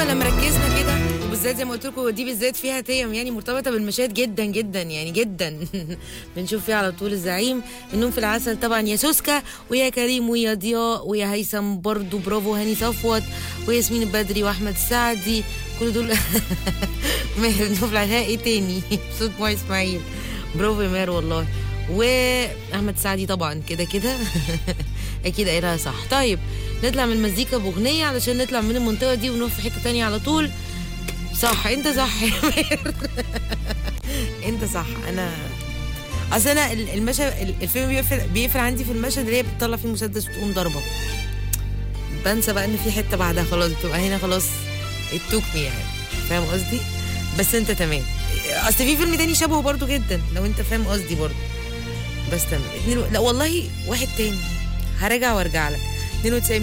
ايوه لما ركزنا كده وبالذات زي ما قلت لكم دي بالذات فيها تيم يعني مرتبطه بالمشاهد جدا جدا يعني جدا بنشوف فيها على طول الزعيم النوم في العسل طبعا يا سوسكا ويا كريم ويا ضياء ويا هيثم برضو برافو هاني صفوت وياسمين البدري واحمد السعدي كل دول ماهر النوم في العسل ايه تاني صوت ماي اسماعيل برافو يا ماهر والله واحمد سعدي طبعا كده كده اكيد قايلها صح طيب نطلع من المزيكا باغنيه علشان نطلع من المنطقه دي ونروح في حته تانية على طول صح انت صح يا ماهر انت صح انا اصل انا ال- المشهد الفيلم بيقفل بيقفل عندي في المشهد اللي هي بتطلع فيه المسدس وتقوم ضربه بنسى بقى ان في حته بعدها خلاص بتبقى هنا خلاص التوك مي يعني فاهم قصدي بس انت تمام اصل في فيلم تاني شبهه برضو جدا لو انت فاهم قصدي برضو بس تمام اتنين و... لا والله واحد تاني هرجع وارجع لك 92